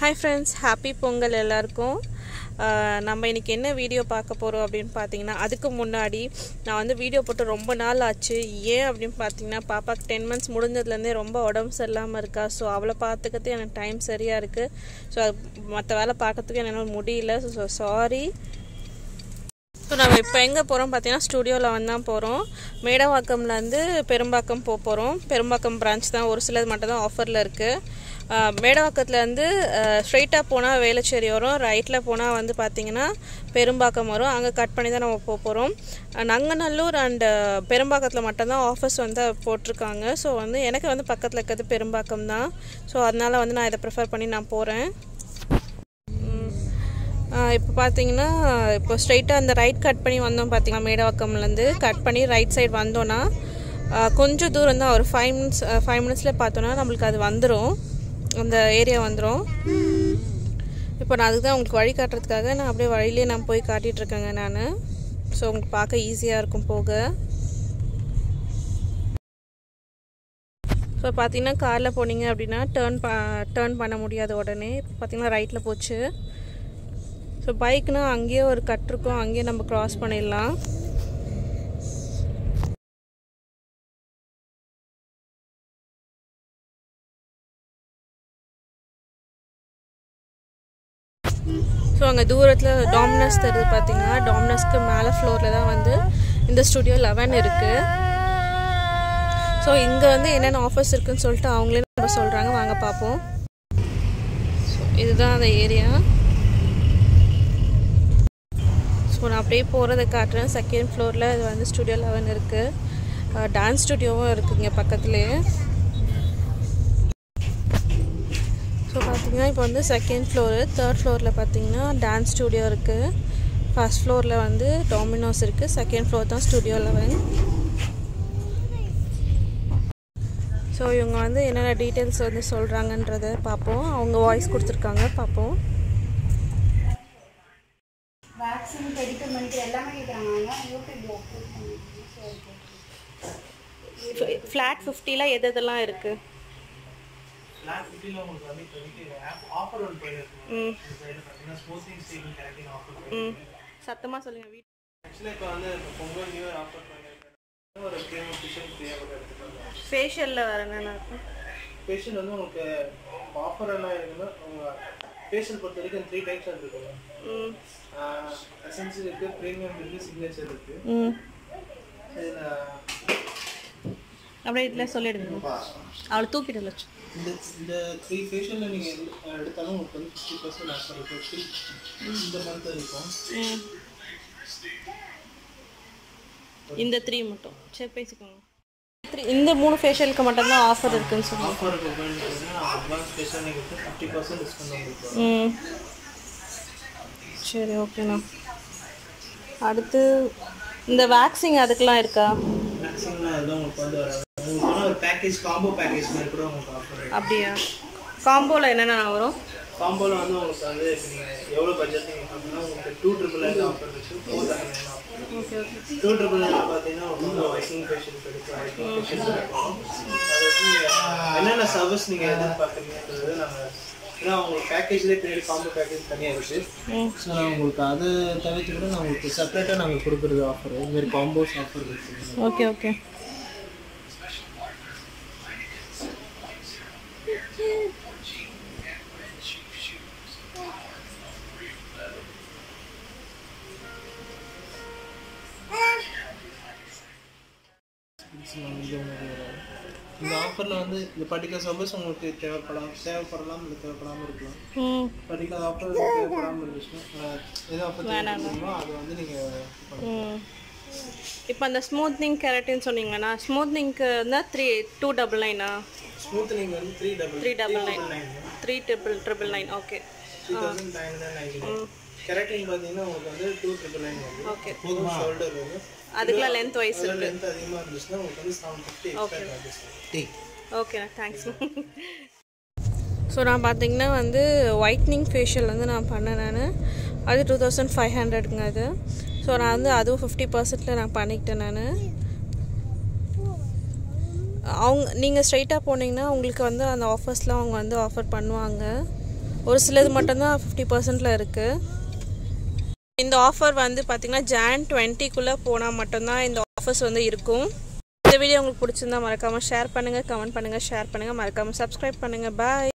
hi friends happy Pongal எல்லாருக்கும் ஆஹ் நம்ம இன்னைக்கு என்ன வீடியோ பார்க்க போகிறோம் அப்படின்னு பார்த்தீங்கன்னா அதுக்கு முன்னாடி நான் வந்து வீடியோ போட்டு ரொம்ப நாள் ஆச்சு ஏன் அப்படின்னு பார்த்தீங்கன்னா பாப்பாக்கு டென் மந்த்ஸ் முடிஞ்சதுலேருந்தே ரொம்ப உடம்பு சரியில்லாமல் இருக்கா ஸோ அவளை பார்த்துக்கிறதுக்கு எனக்கு டைம் சரியாக இருக்குது ஸோ மற்ற வேலை பார்க்கறதுக்கு என்னால் முடியல ஸோ சாரி ஸோ நம்ம இப்போ எங்கே போகிறோம் பார்த்தீங்கன்னா ஸ்டூடியோவில் வந்து தான் போகிறோம் மேடவாக்கம்லேருந்து பெரும்பாக்கம் போக போகிறோம் பெரும்பாக்கம் பிரான்ச் தான் ஒரு சிலது மட்டும் தான் ஆஃபரில் இருக்குது மேடவாக்கத்துலேருந்து ஸ்ட்ரைட்டாக போனால் வேளச்சேரி வரும் ரைட்டில் போனால் வந்து பார்த்திங்கன்னா பெரும்பாக்கம் வரும் அங்கே கட் பண்ணி தான் நம்ம போக போகிறோம் நங்கநல்லூர் அண்டு பெரும்பாக்கத்தில் மட்டும்தான் ஆஃபர்ஸ் வந்து போட்டிருக்காங்க ஸோ வந்து எனக்கு வந்து பக்கத்தில் இருக்கிறது பெரும்பாக்கம் தான் ஸோ அதனால் வந்து நான் இதை ப்ரிஃபர் பண்ணி நான் போகிறேன் இப்போ பார்த்தீங்கன்னா இப்போ ஸ்ட்ரைட்டாக அந்த ரைட் கட் பண்ணி வந்தோம் பார்த்தீங்கன்னா மேடவாக்கம்லேருந்து கட் பண்ணி ரைட் சைடு வந்தோன்னா ஆஹ் கொஞ்சம் தூரம் தான் ஒரு ஃபைவ் மினிட்ஸ் ஃபைவ் மினிட்ஸில் பார்த்தோன்னா நம்மளுக்கு அது வந்துடும் அந்த ஏரியா வந்துடும் இப்போ நான் அதுக்கு தான் உங்களுக்கு வழி காட்டுறதுக்காக நான் அப்படியே வழியிலே நான் போய் காட்டிகிட்ருக்கேங்க நான் ஸோ உங்களுக்கு பார்க்க ஈஸியாக இருக்கும் போக ஸோ பார்த்தீங்கன்னா காரில் போனீங்க அப்படின்னா டேர்ன் ப டேர்ன் பண்ண முடியாது உடனே பார்த்தீங்கன்னா ரைட்டில் போச்சு ஸோ பைக்னா அங்கேயே ஒரு கட் இருக்கும் அங்கேயே நம்ம க்ராஸ் பண்ணிடலாம் ஸோ அங்கே தூரத்தில் டாமினஸ் தருது பார்த்தீங்கன்னா டாமினஸ்க்கு மேலே ஃப்ளோரில் தான் வந்து இந்த ஸ்டுடியோ லெவன் இருக்குது ஸோ இங்கே வந்து என்னென்ன ஆஃபர்ஸ் இருக்குன்னு சொல்லிட்டு அவங்களே நம்ம சொல்கிறாங்க வாங்க பார்ப்போம் ஸோ இதுதான் அந்த ஏரியா ஸோ நான் அப்படியே போகிறத காட்டுறேன் செகண்ட் ஃப்ளோரில் இது வந்து ஸ்டுடியோ லெவன் இருக்குது டான்ஸ் ஸ்டுடியோவும் இருக்குது இங்கே பக்கத்துலேயே ஸோ பார்த்தீங்கன்னா இப்போ வந்து செகண்ட் ஃப்ளோரு தேர்ட் ஃப்ளோரில் பார்த்தீங்கன்னா டான்ஸ் ஸ்டுடியோ இருக்குது ஃபஸ்ட் ஃப்ளோரில் வந்து டாமினோஸ் இருக்குது செகண்ட் ஃப்ளோர் தான் ஸ்டுடியோ லெவன் ஸோ இவங்க வந்து என்னென்ன டீட்டெயில்ஸ் வந்து சொல்கிறாங்கன்றத பார்ப்போம் அவங்க வாய்ஸ் கொடுத்துருக்காங்க பார்ப்போம் வேக்சின் மெடிக்கல் மெடிக்கல் எல்லாமே கேட்குறாங்க அவங்க யூடியூப்ல அப்லோட் பண்ணிருக்காங்க சரி ஃப்ளாட் ஃபிஃப்டியில் எது எதெல்லாம் இருக்குது ஃபிளாட் ஃபிஃப்டியில் உங்களுக்கு வந்து இப்போதைக்கு ஆஃபர் ஒன்று போயிருக்கு ம் இந்த சைடு பார்த்தீங்கன்னா ஸ்மூத்திங் ஸ்டீலிங் கரெக்டிங் ஆஃபர் ம் சத்தமாக சொல்லுங்கள் வீட் ஆக்சுவலாக இப்போ வந்து இப்போ பொங்கல் நியூ இயர் ஆஃபர் பண்ணியிருக்காங்க ஒரு க்ரீம் ஃபிஷன் ஃப்ரீயாக கூட எடுத்துக்கலாம் ஃபேஷியலில் வேறு என்னென்ன இருக்கும் ஃபேஷியல் வந்து உங்களுக்கு ஆஃபர் என்ன இருக்குன்னா உங்கள் ஃபேஷியல் பொறுத்த வரைக்கும் த்ரீ டைப்ஸ் இருக்குங்க ம் எசன்ஸ் இருக்குது ப்ரீமியம் இருக்குது சிக்னேச்சர் இருக்குது ம் இதில் அப்படியே இதில் சொல்லிடுங்க அவளை தூக்கிட்டு லட்சம் இந்த இந்த த்ரீ ஃபேஷியலில் நீங்கள் எடுத்தாலும் உங்களுக்கு வந்து ஃபிஃப்டி பர்சன்ட் ஆஃபர் இருக்கும் இந்த மந்த் இருக்கும் ம் இந்த த்ரீ மட்டும் சரி பேசிக்கோங்க த்ரீ- இந்த மூணு ஃபேஷியலுக்கு மட்டும்தான் ஆஃபர் இருக்குன்னு சொல்லுவாங்க ஆஃபர் பார்த்தீங்கன்னா அட்வான்ஸ் ஸ்பெஷல் நீங்கள் ஃபிஃப்டி பர்சன்ட் டிஸ்கவுண்ட் உங்களுக்கு ம் சரி ஓகேண்ணா அடுத்து இந்த வேக்சிங் அதுக்கெலாம் இருக்கா மேக்ஸிமம் எல்லாம் உங்களுக்கு வந்து வராது உங்களுக்கு ஆனால் ஒரு பேக்கேஜ் காம்போ பேக்கேஜ் மாதிரி கூட உங்களுக்கு ஆஃபர் அப்படியா காம்போவில் என்னென்ன வரும் காம்போவில் வந்து உங்களுக்கு வந்து இப்போ நீங்கள் எவ்வளோ பட்ஜெட் நீங்கள் பார்த்தீங்கன்னா உங்களுக்கு டூ ட்ரிபிள் நைன் ஆஃபர் இருக்குது four nine nine offer okay okay two triple nine பார்த்தீங்கன்னா உங்களுக்கு வைசிங் ஃபேஷியல் கிடைக்கும் ஃபேஷியல் கிடைக்கும் அது வந்து என்னென்ன சர்வீஸ் நீங்கள் எதிர்பார்க்குறீங்கன்றது நாங்கள் ஏன்னா உங்களுக்கு பேக்கேஜ்லேயே பின்னாடி காம்போ பேக்கேஜ் தனியாக இருக்குது ம் ஸோ நான் உங்களுக்கு அதை தவிர்த்து கூட நான் உங்களுக்கு செப்பரேட்டாக நாங்கள் கொடுக்குறது ஆஃபர் இதுமாரி காம்போஸ் ஆஃபர் இருக்குது ஓகே ஓகே இந்த ஆஃபரில் வந்து இந்த பர்டிகுலர் சர்வீஸ் உங்களுக்கு தேவைப்படலாம் தேவைப்படலாம் இல்லை தேவைப்படாமல் இருக்கலாம் ம் பர்டிகுலர் ஆஃபர் தேவைப்படாமல் இருந்துச்சுன்னா எது ஆஃபர் தேவைப்படுமோ அதை வந்து நீங்கள் ம் இப்போ அந்த ஸ்மூத்னிங் கேரட்டின்னு சொன்னீங்கன்னா ஸ்மூத்னிங்க்கு இருந்தால் த்ரீ டூ டபுள் நைனா ஸ்மூத்னிங் வந்து three double three double nine three triple triple nine okay three thousand nine hundred ninety keratin பார்த்தீங்கன்னா உங்களுக்கு வந்து டூ ட்ரிபிள் நைன் வந்து ஓகே போதும் ஷோல்டர் வந்து அதுக்கெலாம் லென்த் வைஸ் அதோட லென்த் அதிகமாக இருந்துச்சுன்னா உங்களுக்கு வந்து செவன் ஃபிஃப்டி எக்ஸ்ட்ரா சார்ஜஸ் டீ ஓகேண்ணா தேங்க்ஸ் ஸோ நான் பார்த்தீங்கன்னா வந்து ஒயிட்னிங் ஃபேஷியல் வந்து நான் பண்ணேன் நான் அது டூ தௌசண்ட் ஃபைவ் ஹண்ட்ரடுங்க அது ஸோ நான் வந்து அதுவும் ஃபிஃப்டி பர்சன்ட்டில் நான் பண்ணிக்கிட்டேன் நான் அவங்க நீங்கள் ஸ்ட்ரைட்டாக போனீங்கன்னா உங்களுக்கு வந்து அந்த ஆஃபர்ஸ்லாம் அவங்க வந்து ஆஃபர் பண்ணுவாங்க ஒரு சிலது மட்டும்தான் ஃபிஃப்டி பர்சன்டில் இருக்குது இந்த ஆஃபர் வந்து பார்த்திங்கன்னா ஜான் டுவெண்ட்டிக்குள்ளே போனால் மட்டும்தான் இந்த ஆஃபர்ஸ் வந்து இருக்கும் இந்த வீடியோ உங்களுக்கு பிடிச்சிருந்தா மறக்காமல் ஷேர் பண்ணுங்கள் கமெண்ட் பண்ணுங்கள் ஷேர் பண்ணுங்கள் மறக்காமல் சப்ஸ்கிரைப் பண்ணுங்கள் பாய்